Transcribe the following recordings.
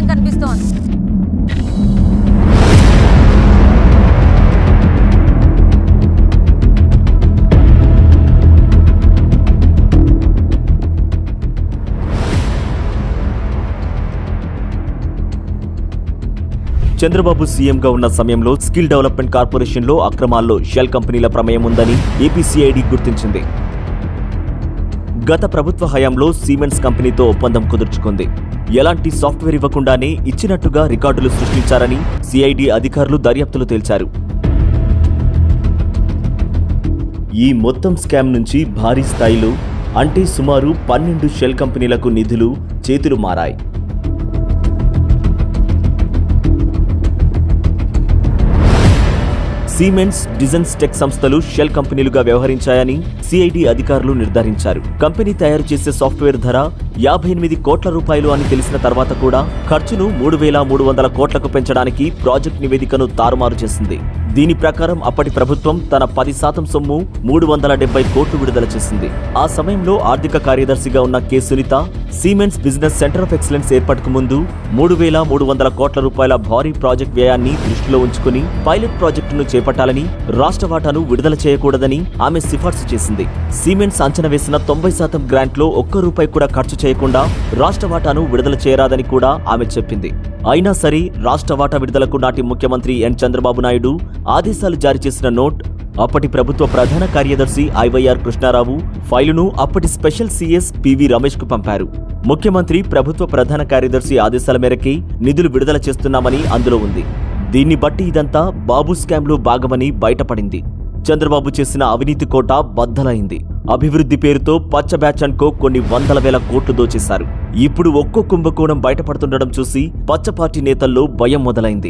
అని కనిపిస్తోంది చంద్రబాబు సీఎంగా ఉన్న సమయంలో స్కిల్ డెవలప్మెంట్ కార్పొరేషన్లో అక్రమాల్లో షెల్ కంపెనీల ప్రమేయం ఉందని ఏపీసీఐడి గుర్తించింది గత ప్రభుత్వ హయాంలో సీమెన్స్ కంపెనీతో ఒప్పందం కుదుర్చుకుంది ఎలాంటి సాఫ్ట్వేర్ ఇవ్వకుండానే ఇచ్చినట్టుగా రికార్డులు సృష్టించారని సిఐడి అధికారులు దర్యాప్తులు తేల్చారు ఈ మొత్తం స్కామ్ నుంచి భారీ స్థాయిలో అంటే సుమారు పన్నెండు షెల్ కంపెనీలకు నిధులు చేతులు మారాయి సీమెన్స్ డిజైన్స్ టెక్ సంస్థలు షెల్ కంపెనీలుగా వ్యవహరించాయని సిఐడి అధికారులు నిర్ధారించారు కంపెనీ తయారు చేసే సాఫ్ట్వేర్ ధర యాభై ఎనిమిది కోట్ల రూపాయలు అని తెలిసిన తర్వాత కూడా ఖర్చును మూడు వేల మూడు వందల కోట్లకు పెంచడానికి ప్రాజెక్ట్ నివేదికను తారుమారు చేసింది దీని ప్రకారం అప్పటి ప్రభుత్వం తన పది శాతం సొమ్ము మూడు వందల డెబ్బై కోట్లు విడుదల చేసింది ఆ సమయంలో ఆర్థిక కార్యదర్శిగా ఉన్న K Sunitha Siemens business centre of excellence ఏర్పాటుకు ముందు మూడు వేల మూడు వందల కోట్ల రూపాయల భారీ ప్రాజెక్ట్ వ్యయాన్ని దృష్టిలో ఉంచుకుని పైలట్ ప్రాజెక్టును చేపట్టాలని రాష్ట్ర వాటాను విడుదల చేయకూడదని ఆమె సిఫార్సు చేసింది సీమెన్స్ అంచనా వేసిన తొంభై శాతం గ్రాంట్లో ఒక్క రూపాయి కూడా ఖర్చు చేయకుండా రాష్ట్ర వాటాను విడుదల చేయరాదని కూడా ఆమె చెప్పింది అయినా సరే రాష్ట్ర వాటా విడుదలకు నాటి ముఖ్యమంత్రి ఎన్ చంద్రబాబు నాయుడు ఆదేశాలు జారీ చేసిన నోట్ అప్పటి ప్రభుత్వ ప్రధాన కార్యదర్శి ఐవైఆర్ కృష్ణారావు ఫైలును అప్పటి స్పెషల్ సీఎస్ పివి రమేష్ కు పంపారు ముఖ్యమంత్రి ప్రభుత్వ ప్రధాన కార్యదర్శి ఆదేశాల మేరకే నిధులు విడుదల చేస్తున్నామని అందులో ఉంది దీన్ని బట్టి ఇదంతా బాబు స్కామ్లో భాగమని బయటపడింది చంద్రబాబు చేసిన అవినీతి కోట బద్దలైంది అభివృద్ధి పేరుతో పచ్చ బ్యాచ్ అనుకో కొన్ని వందల వేల కోట్లు దోచేశారు ఇప్పుడు ఒక్కో కుంభకోణం బయటపడుతుండడం చూసి పచ్చ పార్టీ నేతల్లో భయం మొదలైంది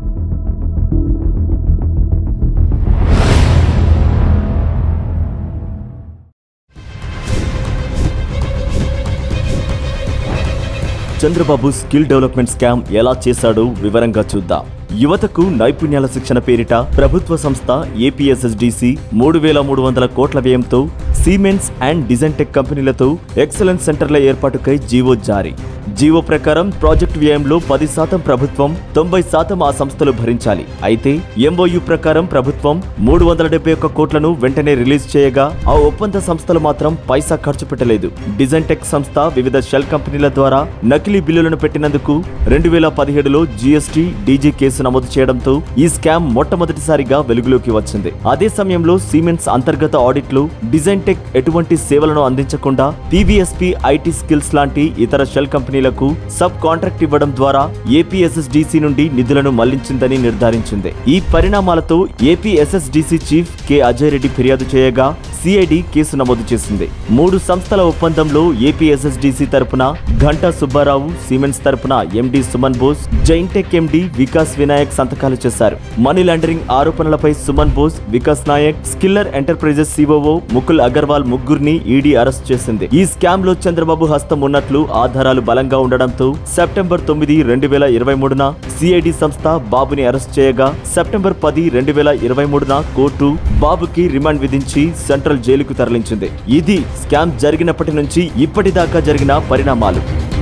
చంద్రబాబు స్కిల్ డెవలప్మెంట్ స్కామ్ ఎలా చేశాడో వివరంగా చూద్దాం యువతకు నైపుణ్యాల శిక్షణ పేరిట ప్రభుత్వ సంస్థ ఏపీఎస్ఎస్డిసి మూడు వేల మూడు వందల కోట్ల వ్యయంతో సీమెన్స్ అండ్ డిజైన్ టెక్ కంపెనీలతో ఎక్సలెన్స్ సెంటర్ల ఏర్పాటుకై జీవో జారీ జీవో ప్రకారం ప్రాజెక్టు వ్యయంలో పది శాతం ప్రభుత్వం తొంభై శాతం ఆ సంస్థలు భరించాలి అయితే ఎంఓయు ప్రకారం ప్రభుత్వం మూడు వందల డెబ్బై ఒక్క కోట్లను వెంటనే రిలీజ్ చేయగా ఆ ఒప్పంద సంస్థలు మాత్రం పైసా ఖర్చు పెట్టలేదు డిజైన్ టెక్ సంస్థ వివిధ షెల్ కంపెనీల ద్వారా నకిలీ బిల్లులను పెట్టినందుకు రెండు వేల పదిహేడులో జీఎస్టీ డీజీ కేసు నమోదు చేయడంతో ఈ స్కామ్ మొట్టమొదటిసారిగా వెలుగులోకి వచ్చింది అదే సమయంలో సిమెంట్స్ అంతర్గత ఆడిట్లు డిజైన్ టెక్ ఎటువంటి సేవలను అందించకుండా టీవీఎస్పీ ఐటీ స్కిల్స్ లాంటి ఇతర షెల్ కంపెనీలకు సబ్ కాంట్రాక్ట్ ఇవ్వడం ద్వారా ఏపీఎస్ఎస్డిసి నుండి నిధులను మళ్లించిందని నిర్ధారించింది ఈ పరిణామాలతో APSSDC chief K Ajay Reddy ఫిర్యాదు చేయగా సిఐడి కేసు నమోదు చేసింది మూడు సంస్థల ఒప్పందంలో ఏపీఎస్ఎస్డిసి తరపున ఘంటా సుబ్బారావు సిమెంట్స్ తరపున ఎండి సుమన్ బోస్ జైన్టెక్ ఎండి వికాస్ వినాయక్ సంతకాలు చేశారు మనీ లాండరింగ్ ఆరోపణలపై Suman Bose Vikas Nayak Skiller enterprises COO Mukul Agarwal ముగ్గురిని ఈడీ అరెస్ట్ చేసింది ఈ స్కామ్ లో చంద్రబాబు హస్తం ఉన్నట్లు ఆధారాలు బలంగా ఉండడంతో సెప్టెంబర్ తొమ్మిది రెండు వేల ఇరవై మూడున సిఐడి సంస్థ బాబుని అరెస్ట్ చేయగా సెప్టెంబర్ పది రెండు వేల ఇరవై మూడున కోర్టు బాబుకి రిమాండ్ విధించి సెంట్రల్ జైలుకు తరలించింది ఇది స్కామ్ జరిగినప్పటి నుంచి ఇప్పటిదాకా జరిగిన పరిణామాలు